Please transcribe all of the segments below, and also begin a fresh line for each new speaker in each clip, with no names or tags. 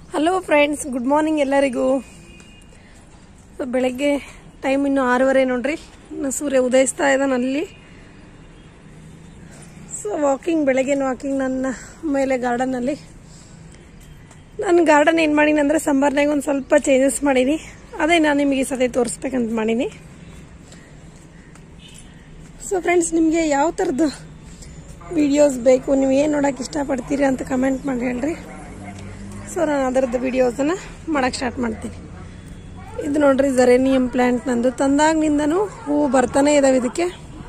hello friends good morning ಎಲ್ಲರಿಗೂ so ಬೆಳಗ್ಗೆ time ಇನ್ನು ಆರೂವರೆ ನೋಡ್ರಿ ಇನ್ನು ಸೂರ್ಯ ಉದಯಿಸ್ತಾ ಇದ್ದಾನೆ ಅಲ್ಲಿ ಸೊ ವಾಕಿಂಗ್ ಬೆಳಗ್ಗೆನ ವಾಕಿಂಗ್ ನನ್ನ ಮೇಲೆ ಗಾರ್ಡನಲ್ಲಿ ನಾನು ಗಾರ್ಡನ್ ಏನು ಮಾಡೀನಿ ಅಂದರೆ ಸಂಬಾರ್ನಾಗ ಒಂದು ಸ್ವಲ್ಪ ಚೇಂಜಸ್ ಮಾಡೀನಿ ಅದೇ ನಾನು ನಿಮಗೆ ಈ ಸತಿ ತೋರಿಸ್ಬೇಕಂತ ಮಾಡೀನಿ ಸೊ ಫ್ರೆಂಡ್ಸ್ ನಿಮಗೆ ಯಾವ ಥರದ್ದು ವಿಡಿಯೋಸ್ ಬೇಕು ನೀವು ಏನು ನೋಡೋಕೆ ಇಷ್ಟಪಡ್ತೀರಿ ಅಂತ ಕಮೆಂಟ್ ಮಾಡಿ ಹೇಳ್ರಿ ಸೊ ನಾನು ಅದರದ್ದು ವಿಡಿಯೋಸನ್ನು ಮಾಡೋಕ್ಕೆ ಸ್ಟಾರ್ಟ್ ಮಾಡ್ತೀನಿ ಇದು ನೋಡ್ರಿ ಜರೇನಿಯಂ ಪ್ಲ್ಯಾಂಟ್ ನಂದು ತಂದಾಗಿನಿಂದನೂ ಹೂವು ಬರ್ತಾನೆ ಇದಾವೆ ಇದಕ್ಕೆ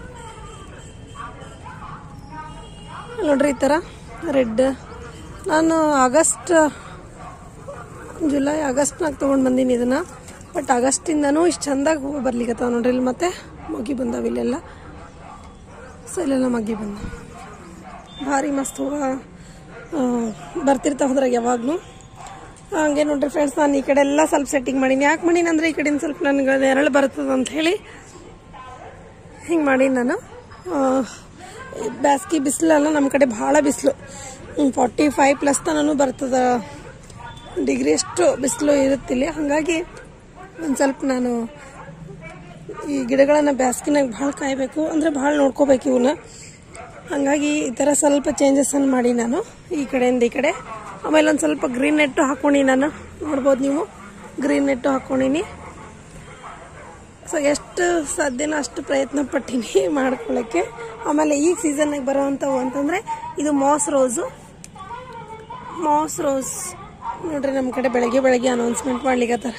ನೋಡ್ರಿ ಈ ಥರ ರೆಡ್ ನಾನು ಆಗಸ್ಟ್ ಜುಲೈ ಆಗಸ್ಟ್ನಾಗ ತೊಗೊಂಡು ಬಂದೀನಿ ಇದನ್ನು ಬಟ್ ಆಗಸ್ಟಿಂದನೂ ಇಷ್ಟು ಚಂದಾಗಿ ಹೂವು ಬರ್ಲಿಕ್ಕತ್ತಾವ ನೋಡ್ರಿ ಇಲ್ಲಿ ಮತ್ತೆ ಮಗ್ಗಿ ಬಂದಾವ ಇಲ್ಲೆಲ್ಲ ಸೊ ಇಲ್ಲೆಲ್ಲ ಮಗ್ಗಿ ಬಂದ ಭಾರಿ ಮಸ್ತ್ ಹೂವು ಬರ್ತಿರ್ತಾವ ಅದ್ರಾಗ ಯಾವಾಗಲೂ ಹಂಗೆ ನೋಡ್ರಿ ಫ್ರೆಂಡ್ಸ್ ನಾನು ಈ ಕಡೆ ಎಲ್ಲ ಸ್ವಲ್ಪ ಸೆಟ್ಟಿಂಗ್ ಮಾಡೀನಿ ಯಾಕೆ ಮಾಡೀನಿ ಅಂದರೆ ಈ ಕಡೆಯಿಂದ ಸ್ವಲ್ಪ ನನಗೆ ನೆರಳು ಬರ್ತದೆ ಅಂತ ಹೇಳಿ ಹಿಂಗೆ ಮಾಡೀನಿ ನಾನು ಬ್ಯಾಸ್ಗಿ ಬಿಸಿಲಲ್ಲ ನಮ್ಮ ಕಡೆ ಭಾಳ ಬಿಸಿಲು ಫಾರ್ಟಿ ಫೈವ್ ಪ್ಲಸ್ ತನೂ ಬರ್ತದೆ ಡಿಗ್ರಿ ಅಷ್ಟು ಬಿಸಿಲು ಇರುತ್ತಿಲ್ಲ ಹಾಗಾಗಿ ಒಂದು ಸ್ವಲ್ಪ ನಾನು ಈ ಗಿಡಗಳನ್ನು ಬ್ಯಾಸ್ಗಿನಾಗ ಭಾಳ ಕಾಯಬೇಕು ಅಂದರೆ ಭಾಳ ನೋಡ್ಕೋಬೇಕು ಇವನ್ನ ಹಾಗಾಗಿ ಈ ಥರ ಸ್ವಲ್ಪ ಚೇಂಜಸ್ಸನ್ನು ಮಾಡಿ ನಾನು ಈ ಕಡೆಯಿಂದ ಈ ಕಡೆ ಆಮೇಲೆ ಒಂದು ಸ್ವಲ್ಪ ಗ್ರೀನ್ ನೆಟ್ಟು ಹಾಕ್ಕೊಂಡು ನಾನು ನೋಡ್ಬೋದು ನೀವು ಗ್ರೀನ್ ನೆಟ್ಟು ಹಾಕ್ಕೊಂಡಿನಿ ಸೊ ಎಷ್ಟು ಸಾಧ್ಯನೋ ಅಷ್ಟು ಪ್ರಯತ್ನ ಪಟ್ಟೀನಿ ಮಾಡ್ಕೊಳ್ಳೋಕ್ಕೆ ಆಮೇಲೆ ಈಗ ಸೀಸನ್ನಾಗ ಬರೋವಂಥವು ಅಂತಂದರೆ ಇದು ಮಾಸ್ ರೋಸು ಮಾಸ್ ರೋಸ್ ನೋಡ್ರಿ ನಮ್ಮ ಕಡೆ ಬೆಳಗ್ಗೆ ಬೆಳಗ್ಗೆ ಅನೌನ್ಸ್ಮೆಂಟ್ ಮಾಡ್ಲಿಕ್ಕತ್ತಾರ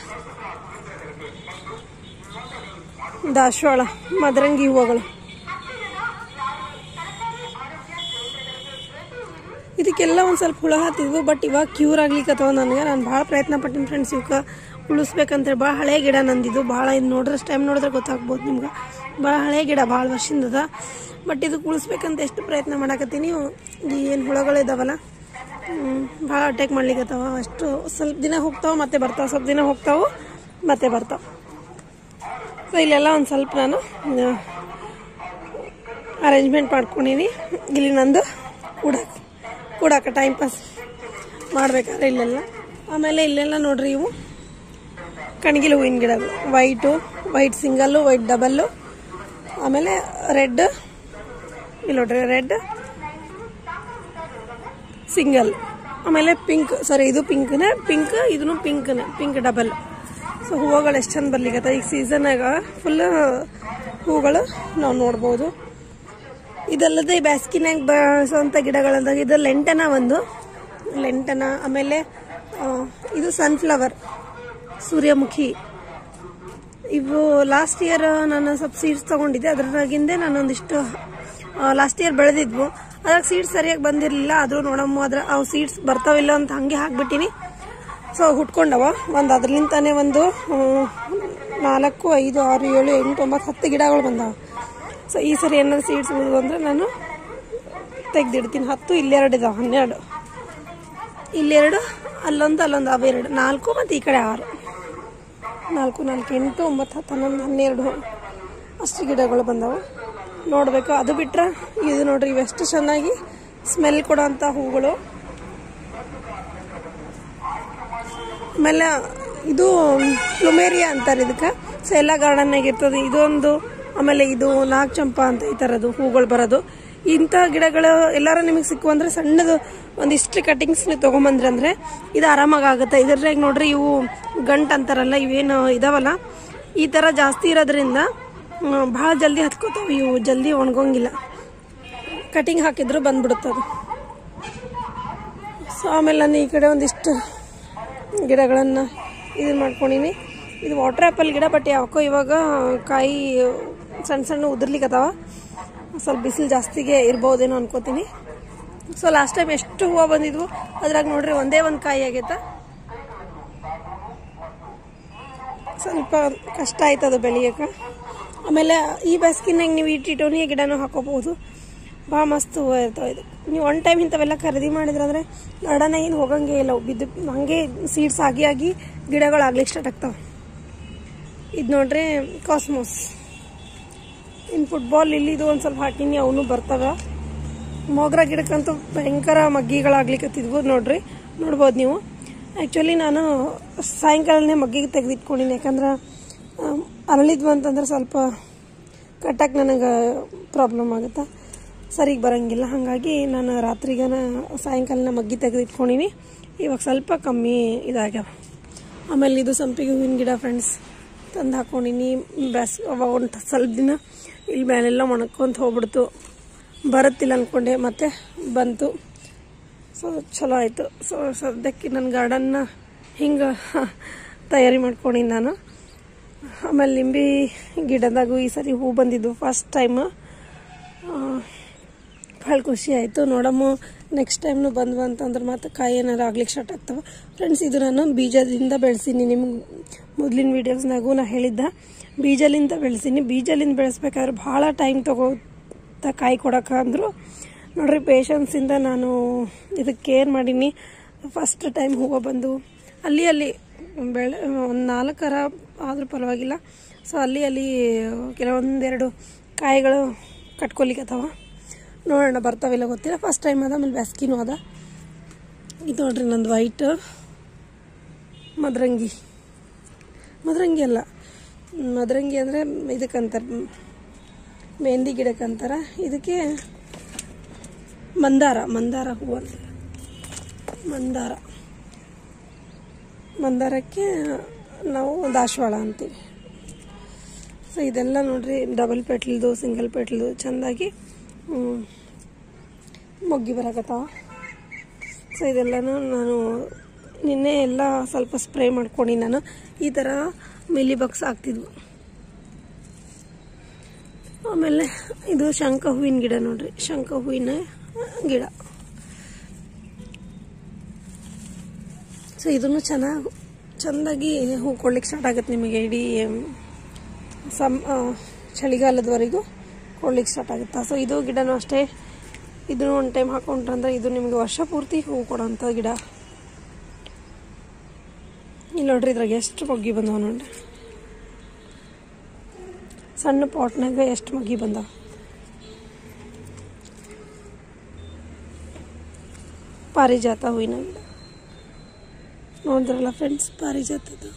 ದಾಸವಾಳ ಮದರಂಗಿ ಹೂವುಗಳು ಇದಕ್ಕೆಲ್ಲ ಒಂದು ಸ್ವಲ್ಪ ಹುಳ ಹತ್ತಿದ್ವು ಬಟ್ ಇವಾಗ ಕ್ಯೂರ್ ಆಗ್ಲಿಕ್ಕತ್ತವ ನನಗೆ ನಾನು ಭಾಳ ಪ್ರಯತ್ನ ಪಟ್ಟಿನಿ ಫ್ರೆಂಡ್ಸ್ ಇವಕ್ಕೆ ಉಳಿಸ್ಬೇಕಂತೇಳಿ ಭಾಳ ಹಳೆ ಗಿಡ ನಂದಿದ್ದು ಭಾಳ ಇದು ನೋಡ್ರೆ ಟೈಮ್ ನೋಡಿದ್ರೆ ಗೊತ್ತಾಗ್ಬೋದು ನಿಮ್ಗೆ ಭಾಳ ಹಳೆ ಗಿಡ ಭಾಳ ವರ್ಷದಿಂದ ಬಟ್ ಇದಕ್ಕೆ ಉಳಿಸ್ಬೇಕಂತ ಎಷ್ಟು ಪ್ರಯತ್ನ ಮಾಡಕತ್ತೀನಿ ಈ ಏನು ಹುಳಗಳಿದಾವಲ್ಲ ಭಾಳ ಅಟ್ಯಾಕ್ ಮಾಡ್ಲಿಕ್ಕತ್ತವ ಅಷ್ಟು ಸ್ವಲ್ಪ ದಿನ ಹೋಗ್ತಾವೆ ಮತ್ತೆ ಬರ್ತಾವೆ ಸ್ವಲ್ಪ ದಿನ ಹೋಗ್ತಾವೆ ಮತ್ತೆ ಬರ್ತಾವೆ ಸೊ ಇಲ್ಲೆಲ್ಲ ಒಂದು ಸ್ವಲ್ಪ ನಾನು ಅರೇಂಜ್ಮೆಂಟ್ ಮಾಡ್ಕೊಂಡಿನಿ ಇಲ್ಲಿ ನಂದು ಕೂಡಕ್ಕೆ ಕೂಡಕ್ಕೆ ಟೈಮ್ ಪಾಸ್ ಮಾಡ್ಬೇಕಾದ್ರೆ ಇಲ್ಲೆಲ್ಲ ಆಮೇಲೆ ಇಲ್ಲೆಲ್ಲ ನೋಡ್ರಿ ಇವು ಕಣಗಿಲು ಹೂವಿನ ಗಿಡಗಳು white white single white double ಆಮೇಲೆ ರೆಡ್ ಇಲ್ಲಿ ನೋಡ್ರಿ ರೆಡ್ ಸಿಂಗಲ್ ಆಮೇಲೆ ಪಿಂಕ್ ಸಾರಿ ಇದು ಪಿಂಕ್ನೇ ಪಿಂಕ್ ಇದನ್ನು ಪಿಂಕ್ನೇ ಪಿಂಕ್ ಡಬಲ್ ಸೊ ಹೂವುಗಳು ಎಷ್ಟು ಚಂದ ಬರ್ಲಿಕ್ಕತ್ತ ಈಗ ಸೀಸನ್ನಾಗ ಫುಲ್ ಹೂಗಳು ನಾವು ನೋಡ್ಬೋದು ಇದಲ್ಲದೆ ಬ್ಯಾಸ್ಕಿನಾಗ ಬೆಳೆಸೋಂಥ ಗಿಡಗಳಂದಾಗ ಇದು ಲೆಂಟನ ಒಂದು ಲೆಂಟನ ಆಮೇಲೆ ಇದು ಸನ್ಫ್ಲವರ್ ಸೂರ್ಯಮುಖಿ ಇವು ಲಾಸ್ಟ್ ಇಯರ್ ನಾನು ಸ್ವಲ್ಪ ಸೀಡ್ಸ್ ತೊಗೊಂಡಿದ್ದೆ ಅದ್ರಾಗಿಂದೆ ನಾನೊಂದಿಷ್ಟು ಲಾಸ್ಟ್ ಇಯರ್ ಬೆಳೆದಿದ್ವು ಅದ್ರಾಗ ಸೀಡ್ಸ್ ಸರಿಯಾಗಿ ಬಂದಿರಲಿಲ್ಲ ಆದರೂ ನೋಡಮ್ಮ ಅದ್ರ ಅವು ಸೀಡ್ಸ್ ಬರ್ತಾವಿಲ್ಲ ಅಂತ ಹಂಗೆ ಹಾಕ್ಬಿಟ್ಟಿನಿ ಸೊ ಹುಟ್ಕೊಂಡವ ಒಂದು ಅದ್ರಲಿಂತಾನೆ ಒಂದು ನಾಲ್ಕು ಐದು ಆರು ಏಳು ಎಂಟು ಒಂಬತ್ತು ಹತ್ತು ಗಿಡಗಳು ಬಂದಾವ ಸೊ ಈ ಸರಿ ಏನಾದ್ರು ಸೀಡ್ಸ್ ಉಳಿದು ಅಂದರೆ ನಾನು ತೆಗ್ದಿಡ್ತೀನಿ ಹತ್ತು ಇಲ್ಲೆರಡು ಇದಾವೆ ಹನ್ನೆರಡು ಇಲ್ಲೆರಡು ಅಲ್ಲೊಂದು ಅಲ್ಲೊಂದು ಅವೆರಡು ನಾಲ್ಕು ಮತ್ತು ಈ ಕಡೆ ಆರು ನಾಲ್ಕು ನಾಲ್ಕು ಎಂಟು ಒಂಬತ್ತು ಹತ್ತು ಹನ್ನೊಂದು ಹನ್ನೆರಡು ಅಷ್ಟು ಗಿಡಗಳು ಬಂದವು ನೋಡಬೇಕು ಅದು ಬಿಟ್ಟರೆ ಇದು ನೋಡ್ರಿ ಇವೆಷ್ಟು ಚೆನ್ನಾಗಿ ಸ್ಮೆಲ್ ಕೊಡೋಂಥ ಹೂಗಳು ಆಮೇಲೆ ಇದು ಪ್ಲುಮೇರಿಯಾ ಅಂತಾರೆ ಇದಕ್ಕೆ ಸೊ ಎಲ್ಲ ಗಾರ್ಡನ್ನಾಗ ಇರ್ತದೆ ಇದೊಂದು ಆಮೇಲೆ ಇದು ನಾಗ್ ಚಂಪಾ ಅಂತ ಈ ಥರದ್ದು ಹೂಗಳು ಬರೋದು ಇಂಥ ಗಿಡಗಳು ಎಲ್ಲಾರು ನಿಮಗೆ ಸಿಕ್ಕು ಅಂದ್ರೆ ಸಣ್ಣದು ಒಂದಿಷ್ಟು ಕಟಿಂಗ್ಸ್ ನೀವು ತೊಗೊಂಬಂದ್ರಿ ಅಂದ್ರೆ ಇದು ಆರಾಮಾಗಿ ಆಗುತ್ತೆ ಇದ್ರಾಗ ನೋಡ್ರಿ ಇವು ಗಂಟ್ ಅಂತಾರಲ್ಲ ಇವೇನು ಇದಾವಲ್ಲ ಈ ಥರ ಜಾಸ್ತಿ ಇರೋದ್ರಿಂದ ಭಾಳ ಜಲ್ದಿ ಹತ್ಕೋತಾವೆ ಇವು ಜಲ್ದಿ ಒಣಗೋಂಗಿಲ್ಲ ಕಟಿಂಗ್ ಹಾಕಿದ್ರು ಬಂದ್ಬಿಡುತ್ತದು ಸೊ ಆಮೇಲೆ ನಾನು ಈ ಕಡೆ ಒಂದಿಷ್ಟು ಗಿಡಗಳನ್ನು ಇದು ಮಾಡ್ಕೊಂಡಿನಿ ಇದು ವಾಟರ್ ಆ್ಯಪಲ್ ಗಿಡ ಬಟ್ ಯಾಕೋ ಇವಾಗ ಕಾಯಿ ಸಣ್ಣ ಸಣ್ಣ ಉದುರ್ಲಿಕ್ಕತ್ತಾವ ಸ್ವಲ್ಪ ಬಿಸಿಲು ಜಾಸ್ತಿಗೆ ಇರ್ಬೋದೇನೋ ಅನ್ಕೋತೀನಿ ಸೊ ಲಾಸ್ಟ್ ಟೈಮ್ ಎಷ್ಟು ಹೂವು ಬಂದಿದ್ವು ಅದ್ರಾಗ ನೋಡ್ರಿ ಒಂದೇ ಒಂದು ಕಾಯಿ ಆಗೈತ ಸ್ವಲ್ಪ ಕಷ್ಟ ಆಯ್ತದ ಬೆಳೆಯೋಕೆ ಆಮೇಲೆ ಈ ಬೇಸಿಗೆನಾಗ ನೀವು ಈ ಟಿಟೋನಿಯ ಗಿಡನೂ ಹಾಕೋಬಹುದು ಭಾಳ ಮಸ್ತ್ ಹೂವು ಇರ್ತಾವೆ ಇದು ನೀವು ಒನ್ ಟೈಮ್ ಇಂಥವೆಲ್ಲ ಖರೀದಿ ಮಾಡಿದ್ರಂದ್ರೆ ಗಾರ್ಡನ್ ಏನು ಹೋಗಂಗೆ ಇಲ್ಲ ಬಿದ್ದು ಹಾಗೆ ಸೀಡ್ಸ್ ಆಗಿ ಆಗಿ ಗಿಡಗಳು ಆಗ್ಲಿಕ್ಕೆ ಸ್ಟಾರ್ಟ್ ಆಗ್ತಾವೆ ಇದು ನೋಡ್ರಿ ಕಾಸ್ಮೋಸ್ ಇನ್ನು ಫುಟ್ಬಾಲ್ ಇಲ್ಲಿದು ಒಂದು ಸ್ವಲ್ಪ ಹಾಕಿನಿ ಅವನು ಬರ್ತವೆ ಮೋಗ್ರಾ ಗಿಡಕ್ಕಂತೂ ಭಯಂಕರ ಮಗ್ಗಿಗಳಾಗ್ಲಿಕ್ಕತ್ತಿದ್ವು ನೋಡ್ರಿ ನೋಡ್ಬೋದು ನೀವು ಆ್ಯಕ್ಚುಲಿ ನಾನು ಸಾಯಂಕಾಲನೇ ಮಗ್ಗಿಗೆ ತೆಗೆದಿಟ್ಕೊಂಡಿನಿ ಯಾಕಂದ್ರೆ ಅರಳಿದ್ವು ಅಂತಂದ್ರೆ ಸ್ವಲ್ಪ ಕಟ್ಟಕ್ಕೆ ನನಗೆ ಪ್ರಾಬ್ಲಮ್ ಆಗುತ್ತೆ ಸರಿಗೆ ಬರೋಂಗಿಲ್ಲ ಹಾಗಾಗಿ ನಾನು ರಾತ್ರಿಗನ ಸಾಯಂಕಾಲನ ಮಗ್ಗಿ ತೆಗೆದಿಟ್ಕೊಂಡಿನಿ ಇವಾಗ ಸ್ವಲ್ಪ ಕಮ್ಮಿ ಇದಾಗ್ಯಾವ ಆಮೇಲೆ ಇದು ಸಂಪಿಗೆ ಹೂವಿನ ಗಿಡ ಫ್ರೆಂಡ್ಸ್ ತಂದು ಹಾಕೊಂಡಿನಿ ಬ್ಯಾಸ್ ಅವಾಗ ಒಂದು ಸ್ವಲ್ಪ ದಿನ ಇಲ್ಲಿ ಮೇಲೆಲ್ಲ ಒಣಕೊಂತ ಹೋಗ್ಬಿಡ್ತು ಬರುತ್ತಿಲ್ಲ ಅಂದ್ಕೊಂಡೆ ಮತ್ತೆ ಬಂತು ಸೊ ಚಲೋ ಆಯಿತು ಸೊ ಸದ್ಯಕ್ಕೆ ನನ್ನ ಗಾರ್ಡನ್ನ ಹಿಂಗೆ ತಯಾರಿ ಮಾಡ್ಕೊಂಡಿನಿ ನಾನು ಆಮೇಲೆ ನಿಂಬೆ ಗಿಡದಾಗೂ ಈ ಸರಿ ಹೂ ಬಂದಿದ್ದು ಫಸ್ಟ್ ಟೈಮ್ ಭಾಳ ಖುಷಿ ಆಯಿತು ನೋಡಮ್ಮ ನೆಕ್ಸ್ಟ್ ಟೈಮ್ನು ಬಂದ್ವು ಅಂತಂದ್ರೆ ಮತ್ತೆ ಕಾಯಿ ಏನಾರು ಆಗ್ಲಿಕ್ಕೆ ಸ್ಟಾರ್ಟ್ ಆಗ್ತವೆ ಫ್ರೆಂಡ್ಸ್ ಇದು ನಾನು ಬೀಜದಿಂದ ಬೆಳೆಸೀನಿ ನಿಮ್ಗೆ ಮೊದಲಿನ ವೀಡಿಯೋಸ್ನಾಗೂ ನಾ ಹೇಳಿದ್ದೆ ಬೀಜಲಿಂದ ಬೆಳೆಸೀನಿ ಬೀಜಲಿಂದ ಬೆಳೆಸ್ಬೇಕಾದ್ರೆ ಭಾಳ ಟೈಮ್ ತಗೋತ ಕಾಯಿ ಕೊಡೋಕೆ ಅಂದರು ನೋಡ್ರಿ ಪೇಷನ್ಸಿಂದ ನಾನು ಇದಕ್ಕೆ ಕೇರ್ ಮಾಡೀನಿ ಫಸ್ಟ್ ಟೈಮ್ ಹೂವು ಬಂದು ಅಲ್ಲಿ ಅಲ್ಲಿ ಬೆಳೆ ಒಂದು ನಾಲ್ಕರ ಆದರೂ ಪರವಾಗಿಲ್ಲ ಸೊ ಅಲ್ಲಿ ಅಲ್ಲಿ ಕೆಲವೊಂದೆರಡು ಕಾಯಿಗಳು ಕಟ್ಕೊಲಿಕ್ಕತ್ತವ ನೋಡೋಣ ಬರ್ತಾವಿಲ್ಲ ಗೊತ್ತಿಲ್ಲ ಫಸ್ಟ್ ಟೈಮ್ ಅದ ಆಮೇಲೆ ಬ್ಯಾಸ್ಗಿನೂ ಅದ ಇದು ನೋಡ್ರಿ ನಂದು ವೈಟ್ ಮದರಂಗಿ ಮದರಂಗಿ ಅಲ್ಲ ಮದರಂಗಿ ಅಂದರೆ ಇದಕ್ಕಂತಾರೆ ಮೆಹಂದಿ ಗಿಡಕ್ಕಂತಾರ ಇದಕ್ಕೆ ಮಂದಾರ ಮಂದಾರ ಹೂವು ಅಂತಾರೆ ಮಂದಾರ ಮಂದಾರಕ್ಕೆ ನಾವು ದಾಸವಾಳ ಅಂತೀವಿ ಸೊ ಇದೆಲ್ಲ ನೋಡ್ರಿ ಡಬಲ್ ಪೆಟ್ಲ್ದು ಸಿಂಗಲ್ ಪೆಟ್ಲ್ದು ಚೆಂದಾಗಿ ಹ್ಮ್, ಮೊಗ್ಗಿ ಬರಕತ್ತಾವ ಸೊ ಇದೆಲ್ಲನೂ ನಾನು ನಿನ್ನೆ ಎಲ್ಲ ಸ್ವಲ್ಪ ಸ್ಪ್ರೇ ಮಾಡ್ಕೊಂಡು ನಾನು ಈ ಥರ ಮಿಲಿ ಬಕ್ಸ್ ಆಗ್ತಿದ್ವು ಆಮೇಲೆ ಇದು ಶಂಖ ಹೂವಿನ ಗಿಡ ನೋಡ್ರಿ ಶಂಖ ಹೂವಿನ ಗಿಡ ಸೊ ಇದನ್ನು ಚೆನ್ನಾಗಿ ಚೆಂದಾಗಿ ಹೂ ಕೊಡ್ಲಿಕ್ಕೆ ಸ್ಟಾರ್ಟ್ ಆಗುತ್ತೆ ನಿಮಗೆ ಇಡೀ ಸಮ್ ಆ, ಚಳಿಗಾಲದವರೆಗೂ ಕೊಡ್ಲಿಕ್ಕೆ ಸ್ಟಾರ್ಟ್ ಆಗುತ್ತೆ ಸೊ ಇದು ಗಿಡನೂ ಅಷ್ಟೇ ಇದನ್ನು ಒಂದು ಟೈಮ್ ಹಾಕೊಂಡ್ರಂದ್ರೆ ಇದು ನಿಮಗೆ ವರ್ಷ ಪೂರ್ತಿ ಹೂ ಕೊಡೋಂಥ ಗಿಡ ಇಲ್ಲಿ ನೋಡ್ರಿ ಇದ್ರಾಗ ಎಷ್ಟು ಮೊಗ್ಗಿ ಬಂದವ ನೋಡ್ರಿ ಸಣ್ಣ ಪಾಟ್ನಾಗ ಎಷ್ಟು ಮೊಗ್ಗಿ ಬಂದವ ಪಾರಿಜಾತ ಹೂವಿನ ಗಿಡ ನೋಡಿದ್ರಲ್ಲ ಫ್ರೆಂಡ್ಸ್ ಪಾರಿಜಾತದ್ದು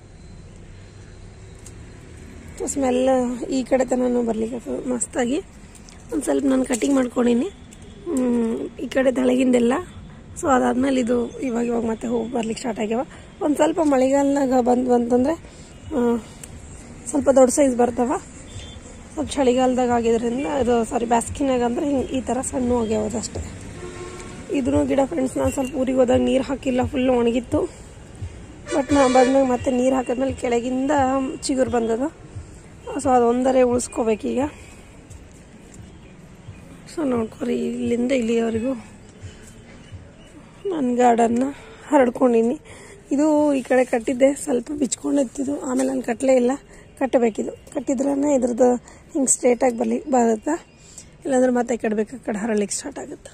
ಸ್ಮೆಲ್ ಈ ಕಡೆ ತನೂ ಬರ್ಲಿಕ್ಕೆ ಮಸ್ತಾಗಿ ಒಂದು ಸ್ವಲ್ಪ ನಾನು ಕಟಿಂಗ್ ಮಾಡ್ಕೊಂಡೀನಿ ಹ್ಮ್, ಈ ಕಡೆ ತೆಳಗಿಂದೆಲ್ಲ ಸೊ ಅದಾದ್ಮೇಲೆ ಇದು ಇವಾಗ ಇವಾಗ ಮತ್ತೆ ಹೂವು ಬರ್ಲಿಕ್ಕೆ ಸ್ಟಾರ್ಟ್ ಆಗ್ಯಾವ ಒಂದು ಸ್ವಲ್ಪ ಮಳೆಗಾಲನಾಗ ಬಂದು ಅಂತಂದರೆ ಸ್ವಲ್ಪ ದೊಡ್ಡ ಸೈಜ್ ಬರ್ತಾವ ಸ್ವಲ್ಪ ಚಳಿಗಾಲದಾಗ ಆಗಿದ್ರಿಂದ ಇದು ಸಾರಿ ಬ್ಯಾಸ್ಕಿನಾಗ ಅಂದ್ರೆ ಹಿಂಗೆ ಈ ಥರ ಸಣ್ಣ ಆಗ್ಯಾವ ಅದಷ್ಟೇ ಇದನ್ನು ಗಿಡ ಫ್ರೆಂಡ್ಸ್ ನಾನು ಸ್ವಲ್ಪ ಊರಿಗೆ ಹೋದಾಗ ನೀರು ಹಾಕಿಲ್ಲ ಫುಲ್ ಒಣಗಿತ್ತು ಬಟ್ ನಾ ಬಂದ್ಮೇಲೆ ಮತ್ತೆ ನೀರು ಹಾಕಿದ್ಮೇಲೆ ಕೆಳಗಿಂದ ಚಿಗುರು ಬಂದದ ಸೊ ಅದು ಒಂದರೆ ಉಳಿಸ್ಕೋಬೇಕೀಗ ಸೊ ನೋಡ್ಕೊರಿ ಇಲ್ಲಿಂದ ಇಲ್ಲಿಯವರೆಗೂ ನನ್ನ ಗಾರ್ಡನ್ನ ಹರಡ್ಕೊಂಡಿನಿ ಇದು ಈ ಕಡೆ ಕಟ್ಟಿದ್ದೆ ಸ್ವಲ್ಪ ಬಿಚ್ಕೊಂಡಿತ್ತಿದ್ದು ಆಮೇಲೆ ನಾನು ಕಟ್ಟಲೇ ಇಲ್ಲ ಕಟ್ಟಬೇಕಿದು ಕಟ್ಟಿದ್ರೇ ಇದ್ರದ್ದು ಹಿಂಗೆ ಸ್ಟ್ರೇಟಾಗಿ ಬರಲಿ ಬರುತ್ತಾ ಇಲ್ಲಾಂದ್ರೆ ಮತ್ತೆ ಕಟ್ಬೇಕು ಆ ಕಡೆ ಹರಳಿಕ್ಕೆ ಸ್ಟಾರ್ಟ್ ಆಗುತ್ತೆ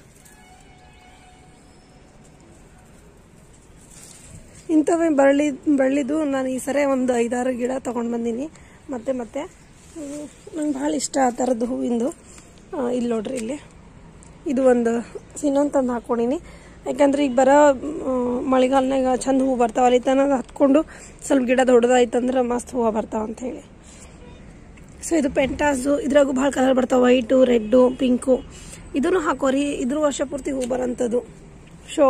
ಇಂಥವೇ ಬಳ್ಳಿ ಬಳ್ಳಿದು ನಾನು ಈ ಸರಿ ಒಂದು ಐದಾರು ಗಿಡ ತೊಗೊಂಡು ಬಂದೀನಿ ಮತ್ತೆ ಮತ್ತೆ ನಂಗೆ ಭಾಳ ಇಷ್ಟ ಆ ಥರದ್ದು ಹೂವಿಂದು ಆ, ಇಲ್ಲಿ ನೋಡ್ರಿ ಇಲ್ಲಿ ಇದು ಒಂದು ಇನ್ನೊಂದು ತಂದು ಹಾಕ್ಕೊಂಡಿನಿ ಯಾಕಂದ್ರೆ ಈಗ ಬರೋ ಮಳೆಗಾಲನಾಗ ಚಂದ ಹೂವು ಬರ್ತಾವ ಅಲ್ಲಿ ತನಕ ಹತ್ಕೊಂಡು ಸ್ವಲ್ಪ ಗಿಡ ದೊಡ್ಡದಾಯ್ತಂದ್ರೆ ಮಸ್ತ್ ಹೂವು ಬರ್ತಾವ ಅಂತ ಹೇಳಿ ಸೊ ಇದು ಪೆಂಟಾಸು ಇದ್ರಾಗೂ ಭಾಳ ಕಲರ್ ಬರ್ತಾವೆ ವೈಟು ರೆಡ್ಡು ಪಿಂಕು ಇದನ್ನು ಹಾಕೋರಿ ಇದ್ರ ವರ್ಷ ಪೂರ್ತಿ ಹೂ ಬರೋಂಥದ್ದು ಶೋ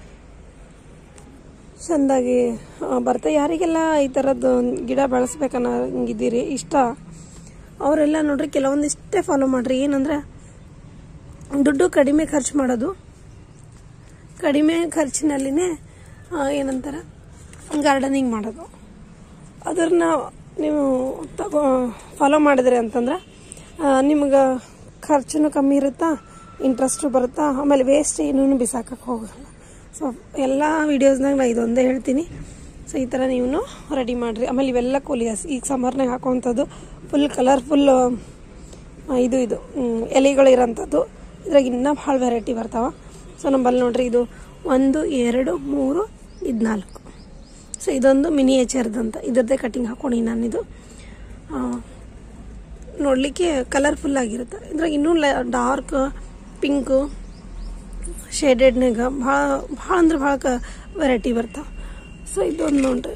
ಚೆಂದಾಗಿ ಆ, ಬರ್ತಾ ಯಾರಿಗೆಲ್ಲ ಈ ಥರದ್ದು ಗಿಡ ಬೆಳೆಸ್ಬೇಕನ್ನ ಹಿಂಗಿದ್ದೀರಿ ಇಷ್ಟ ಅವರೆಲ್ಲ ನೋಡ್ರಿ ಕೆಲವೊಂದಿಷ್ಟೇ ಫಾಲೋ ಮಾಡ್ರಿ ಏನಂದ್ರೆ ದುಡ್ಡು ಕಡಿಮೆ ಖರ್ಚು ಮಾಡೋದು ಕಡಿಮೆ ಖರ್ಚಿನಲ್ಲಿನೇ ಆ, ಏನಂತಾರೆ ಗಾರ್ಡನಿಂಗ್ ಮಾಡೋದು ಅದನ್ನ ನೀವು ತಗೋ ಫಾಲೋ ಮಾಡಿದ್ರಿ ಅಂತಂದ್ರೆ ನಿಮ್ಗೆ ಖರ್ಚು ಕಮ್ಮಿ ಇರುತ್ತಾ ಇಂಟ್ರೆಸ್ಟು ಬರುತ್ತಾ ಆಮೇಲೆ ವೇಸ್ಟ್ ಏನೂ ಬಿಸಾಕಕ್ಕೆ ಹೋಗಲ್ಲ ಸೊ ಎಲ್ಲ ವೀಡಿಯೋಸ್ನಾಗ ನಾನು ಇದೊಂದೇ ಹೇಳ್ತೀನಿ ಸೊ ಈ ಥರ ನೀವು ರೆಡಿ ಮಾಡಿರಿ ಆಮೇಲೆ ಇವೆಲ್ಲ ಕೋಲಿಯಾಸ್ ಈಗ ಸಮ್ಮರ್ನಾಗ ಹಾಕೋವಂಥದ್ದು ಫುಲ್ ಕಲರ್ಫುಲ್ ಇದು ಇದು ಹ್ಮ್, ಎಲೆಗಳು ಇರೋಂಥದ್ದು ಇದ್ರಾಗ ಇನ್ನೂ ಭಾಳ ವೆರೈಟಿ ಬರ್ತಾವ ಸೊ ನಮ್ಮಲ್ಲಿ ನೋಡ್ರಿ ಇದು ಒಂದು ಎರಡು ಮೂರು ಇದು ನಾಲ್ಕು ಸೊ ಇದೊಂದು ಮಿನಿಯೇಚರ್ದಂತ ಇದ್ರದ್ದೇ ಕಟಿಂಗ್ ಹಾಕೊಂಡು ನಾನಿದು ಆ, ನೋಡಲಿಕ್ಕೆ ಕಲರ್ಫುಲ್ ಆಗಿರುತ್ತೆ ಇದ್ರಾಗ ಇನ್ನೂ ಡಾರ್ಕ್ ಪಿಂಕು ಶೇಡೆಡ್ನಾಗ ಭಾಳ ಭಾಳ ಅಂದ್ರೆ ಭಾಳ ಕ ವೆರೈಟಿ ಬರ್ತಾವೆ ಸೊ ಇದೊಂದು ನೋಡ್ರಿ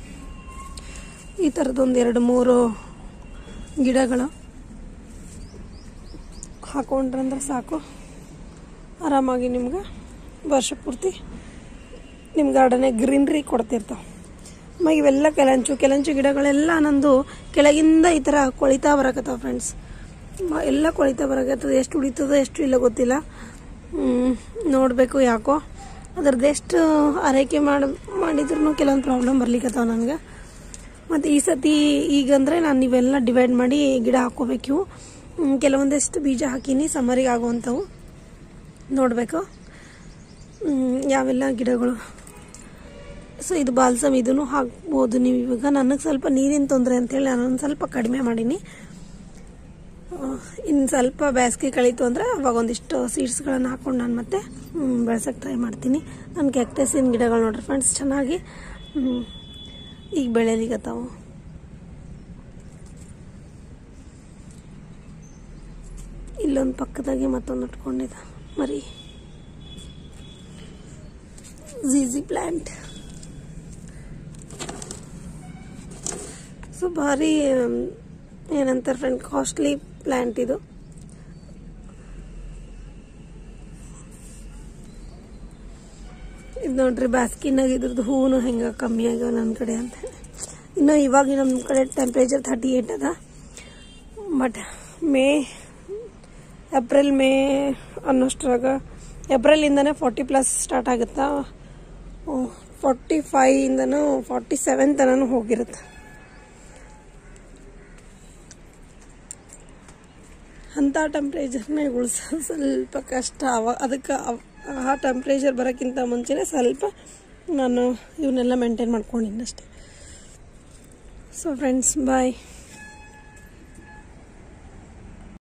ಈ ಥರದೊಂದು ಎರಡು ಮೂರು ಗಿಡಗಳು ಹಾಕೊಂಡ್ರಂದ್ರೆ ಸಾಕು ಆರಾಮಾಗಿ ನಿಮ್ಗೆ ವರ್ಷ ಪೂರ್ತಿ ನಿಮ್ಮ ಗಾರ್ಡನ್ನೇ ಗ್ರೀನ್ರಿ ಕೊಡ್ತಿರ್ತಾವೆ ಆಮೇಲೆ ಇವೆಲ್ಲ ಕೆಲಂಚು ಕೆಲಂಚು ಗಿಡಗಳೆಲ್ಲ ನಂದು ಕೆಳಗಿಂದ ಈ ಥರ ಕೊಳಿತಾ ಬರಕತ್ತಾವ ಫ್ರೆಂಡ್ಸ್ ಎಲ್ಲ ಕೊಳಿತಾ ಬರಕತ್ತದ ಎಷ್ಟು ಉಳಿತದ ಎಷ್ಟು ಇಲ್ಲ ಗೊತ್ತಿಲ್ಲ ನೋಡಬೇಕು ಯಾಕೋ ಅದ್ರದ್ದು ಎಷ್ಟು ಆರೈಕೆ ಮಾಡಿ ಮಾಡಿದ್ರು ಕೆಲವೊಂದು ಪ್ರಾಬ್ಲಮ್ ಬರ್ಲಿಕ್ಕತ್ತಾವ ನನಗೆ ಮತ್ತು ಈ ಸತಿ ಈಗಂದ್ರೆ ನಾನು ಇವೆಲ್ಲ ಡಿವೈಡ್ ಮಾಡಿ ಗಿಡ ಹಾಕೋಬೇಕು ಇವು ಹ್ಮ್, ಕೆಲವೊಂದಿಷ್ಟು ಬೀಜ ಹಾಕೀನಿ ಸಮ್ಮರಿಗೆ ಆಗುವಂಥವು ನೋಡಬೇಕು ಯಾವೆಲ್ಲ ಗಿಡಗಳು ಸೊ ಇದು ಬಾಲ್ಸಮ್ ಇದನ್ನು ಹಾಕ್ಬೋದು ನೀವು ಇವಾಗ ನನಗೆ ಸ್ವಲ್ಪ ನೀರಿನ ತೊಂದರೆ ಅಂತೇಳಿ ನಾನು ಒಂದು ಸ್ವಲ್ಪ ಕಡಿಮೆ ಮಾಡೀನಿ ಇನ್ನು ಸ್ವಲ್ಪ ಬೇಸಿಗೆ ಕಳೀತು ಅಂದರೆ ಅವಾಗ ಒಂದಿಷ್ಟು ಸೀಡ್ಸ್ಗಳನ್ನು ಹಾಕೊಂಡು ನಾನು ಮತ್ತೆ ಬೆಳ್ಸೋಕ್ಕೆ ಟ್ರೈ ಮಾಡ್ತೀನಿ ನನ್ನ ಕ್ಯಾಕ್ಟಸಿನ ಗಿಡಗಳು ನೋಡ್ರಿ ಫ್ರೆಂಡ್ಸ್ ಚೆನ್ನಾಗಿ ಹ್ಮ್, ಈಗ ಬೆಳೆಯಲಿಗತ್ತಾವು ಇಲ್ಲೊಂದು ಪಕ್ಕದಾಗೆ ಮತ್ತೊಂದು ಇಟ್ಕೊಂಡಿದ್ದ ಮರಿ ಝೀಝಿ ಪ್ಲ್ಯಾಂಟ್ ಸೊ ಭಾರಿ ಆಮ್, ಏನಂತಾರೆ ಫ್ರೆಂಡ್ ಕಾಸ್ಟ್ಲಿ ಪ್ಲ್ಯಾಂಟ್ ಇದು ಇದು ನೋಡ್ರಿ ಬ್ಯಾಸ್ಕಿನಾಗ ಇದ್ರದ್ದು ಹೂವು ಹೆಂಗೆ ಕಮ್ಮಿ ಆಗ್ಯಾವ ನನ್ನ ಕಡೆ ಅಂತ ಇನ್ನು ಇವಾಗ ನಮ್ಮ ಕಡೆ ಟೆಂಪ್ರೇಚರ್ ಥರ್ಟಿ ಏಯ್ಟ್ ಅದ ಬಟ್ ಮೇ ಏಪ್ರಿಲ್ ಮೇ ಅನ್ನೋಷ್ಟ್ರಾಗ ಏಪ್ರಿಲಿಂದನೇ ಫಾರ್ಟಿ ಪ್ಲಸ್ ಸ್ಟಾರ್ಟ್ ಆಗುತ್ತಾ ಫಾರ್ಟಿ ಫೈವಿಂದನೂ ಫಾರ್ಟಿ ಸೆವೆನ್ ತನೂ ಹೋಗಿರುತ್ತೆ ಅಂಥ ಟೆಂಪ್ರೇಚರ್ನಾಗ ಉಳ್ಸೋದು ಸ್ವಲ್ಪ ಕಷ್ಟ ಅವ ಅದಕ್ಕೆ ಅವ್- ಆ ಟೆಂಪ್ರೇಚರ್ ಬರೋಕ್ಕಿಂತ ಮುಂಚೆನೇ ಸ್ವಲ್ಪ ನಾನು ಇವನ್ನೆಲ್ಲ ಮೇಂಟೈನ್ ಮಾಡ್ಕೊಂಡಿನಿ ಅಷ್ಟೆ ಸೊ ಫ್ರೆಂಡ್ಸ್ ಬಾಯ್